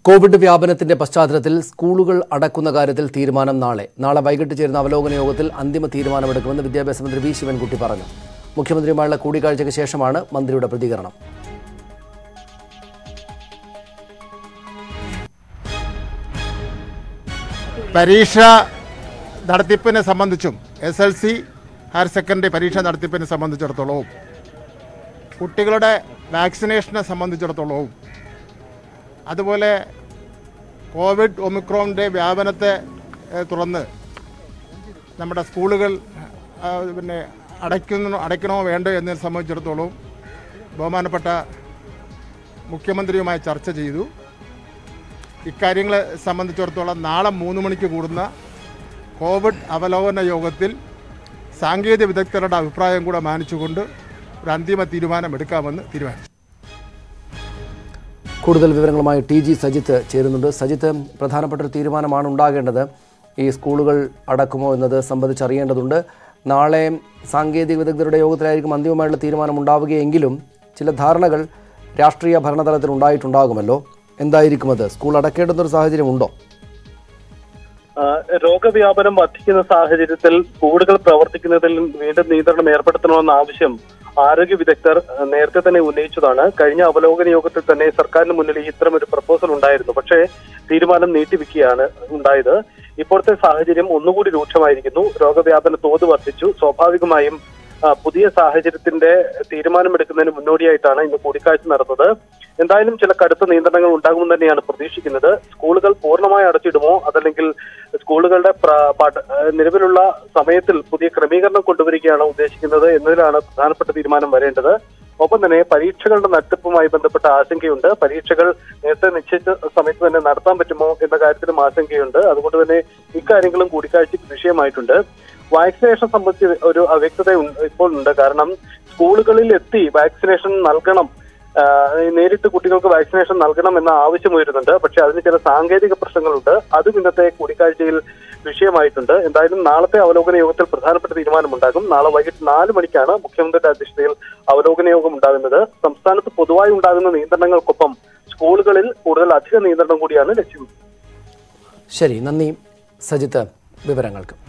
Covid വ്യാപനത്തിന്റെ പശ്ചാത്തലത്തിൽ സ്കൂളുകൾ അടക്കുന്ന കാര്യത്തിൽ തീരുമാനം നാളെ നാളെ വൈകിട്ട് ചേരുന്ന അവലോകന യോഗത്തിൽ അന്തിമ തീരുമാനമെടുക്കുമെന്ന് വിദ്യാഭ്യാസ മന്ത്രി വി ശിവൻകുട്ടി പറഞ്ഞു മുഖ്യമന്ത്രിയുമായുള്ള കൂടിക്കാഴ്ചയ്ക്ക് ശേഷമാണ് മന്ത്രിയുടെ പ്രതികരണം പരീക്ഷ നടത്തിപ്പിനെ സംബന്ധിച്ചും S L C higher secondary പരീക്ഷ നടത്തിപ്പിനെ സംബന്ധിച്ചിടത്തോളവും കുട്ടികളുടെ വാക്സിനേഷനെ സംബന്ധിച്ചിടത്തോളവും അതുപോലെ കോവിഡ് ഒമിക്രോണിൻ്റെ വ്യാപനത്തെ ഏഹ്, തുടർന്ന് നമ്മുടെ സ്കൂളുകൾ ആ, പിന്നെ അടയ്ക്കുന്നു അടയ്ക്കണോ വേണ്ടോ എന്നതിനെ സംബന്ധിച്ചിടത്തോളം ബഹുമാനപ്പെട്ട മുഖ്യമന്ത്രിയുമായി ചർച്ച ചെയ്തു ഇക്കാര്യങ്ങളെ സംബന്ധിച്ചിടത്തോളം നാളെ മൂന്ന് മണിക്ക് കൂടുന്ന കോവിഡ് അവലോകന യോഗത്തിൽ സാങ്കേതിക വിദഗ്ധരുടെ അഭിപ്രായം കൂടെ മാനിച്ചുകൊണ്ട് ഒരു അന്തിമ തീരുമാനം എടുക്കാമെന്ന് തീരുമാനിച്ചു കൂടുതൽ വിവരങ്ങളുമായി ടി ജി സജിത്ത് ചേരുന്നുണ്ട് സജിത്ത് പ്രധാനപ്പെട്ട ഒരു തീരുമാനമാണ് ഉണ്ടാകേണ്ടത് ഈ സ്കൂളുകൾ അടക്കുമോ എന്നത് സംബന്ധിച്ചറിയേണ്ടതുണ്ട് നാളെ സാങ്കേതിക വിദഗ്ധരുടെ യോഗത്തിലായിരിക്കും അന്തിമമായുള്ള തീരുമാനം ഉണ്ടാവുകയെങ്കിലും ചില ധാരണകൾ രാഷ്ട്രീയ ഭരണതലത്തിൽ ഉണ്ടായിട്ടുണ്ടാകുമല്ലോ എന്തായിരിക്കും അത് സ്കൂൾ അടക്കേണ്ടുന്ന ഒരു സാഹചര്യം ഉണ്ടോ ആ, രോഗവ്യാപനം വർദ്ധിക്കുന്ന സാഹചര്യത്തിൽ സ്കൂളുകൾ പ്രവർത്തിക്കുന്നതിൽ വീണ്ടും നിയന്ത്രണം ഏർപ്പെടുത്തണമെന്ന ആവശ്യം ആരോഗ്യ വിദഗ്ധർ ആ, നേരത്തെ തന്നെ ഉന്നയിച്ചതാണ് കഴിഞ്ഞ അവലോകന യോഗത്തിൽ തന്നെ സർക്കാരിന് മുന്നിൽ ഇത്തരം ഒരു പ്രപ്പോസൽ ഉണ്ടായിരുന്നു പക്ഷേ തീരുമാനം നീട്ടിവെക്കുകയാണ് ഉണ്ടായത് ഇപ്പോഴത്തെ സാഹചര്യം ഒന്നുകൂടി രൂക്ഷമായിരിക്കുന്നു രോഗവ്യാപന തോത് വർദ്ധിച്ചു സ്വാഭാവികമായും ആ, പുതിയ സാഹചര്യത്തിന്റെ തീരുമാനമെടുക്കുന്നതിന് മുന്നോടിയായിട്ടാണ് ഇന്ന് കൂടിക്കാഴ്ച നടന്നത് എന്തായാലും ചില കടുത്ത നിയന്ത്രണങ്ങൾ ഉണ്ടാകുമെന്ന് തന്നെയാണ് പ്രതീക്ഷിക്കുന്നത് സ്കൂളുകൾ പൂർണ്ണമായി അടച്ചിടുമോ അതല്ലെങ്കിൽ സ്കൂളുകളുടെ പ്ര- പഠ- ആ, നിലവിലുള്ള സമയത്തിൽ പുതിയ ക്രമീകരണം കൊണ്ടുവരികയാണോ ഉദ്ദേശിക്കുന്നത് എന്നതിലാണ് പ്രധാനപ്പെട്ട തീരുമാനം വരേണ്ടത് ഒപ്പം തന്നെ പരീക്ഷകളുടെ നടത്തിപ്പുമായി ബന്ധപ്പെട്ട ആശങ്കയുണ്ട് പരീക്ഷകൾ നേരത്തെ നിശ്ചയിച്ച സമയത്ത് തന്നെ നടത്താൻ പറ്റുമോ എന്ന കാര്യത്തിലും ആശങ്കയുണ്ട് അതുകൊണ്ട് തന്നെ ഇക്കാര്യങ്ങളും കൂടിക്കാഴ്ചയ്ക്ക് വിഷയമായിട്ടുണ്ട് വാക്സിനേഷൻ സംബന്ധിച്ച് ഒരു അവ്യക്തത ഉണ്ട്- ഇപ്പോൾ ഉണ്ട് കാരണം സ്കൂളുകളിൽ എത്തി വാക്സിനേഷൻ നൽകണം ആ, നേരിട്ട് കുട്ടികൾക്ക് വാക്സിനേഷൻ നൽകണം എന്ന ആവശ്യം ഉയരുന്നുണ്ട് പക്ഷെ അതിന് ചില സാങ്കേതിക പ്രശ്നങ്ങളുണ്ട് അതും ഇന്നത്തെ കൂടിക്കാഴ്ചയിൽ വിഷയമായിട്ടുണ്ട് എന്തായാലും നാളത്തെ അവലോകന യോഗത്തിൽ പ്രധാനപ്പെട്ട തീരുമാനമുണ്ടാകും നാളെ വൈകിട്ട് നാല് മണിക്കാണ് മുഖ്യമന്ത്രിയുടെ അധ്യക്ഷതയിൽ അവലോകന യോഗം ഉണ്ടാകുന്നത് സംസ്ഥാനത്ത് പൊതുവായി ഉണ്ടാകുന്ന നിയന്ത്രണങ്ങൾക്കൊപ്പം സ്കൂളുകളിൽ കൂടുതൽ അധിക നിയന്ത്രണം കൂടിയാണ് ലക്ഷ്യം ശരി നന്ദി സജിത്ത് വിവരങ്ങൾക്ക്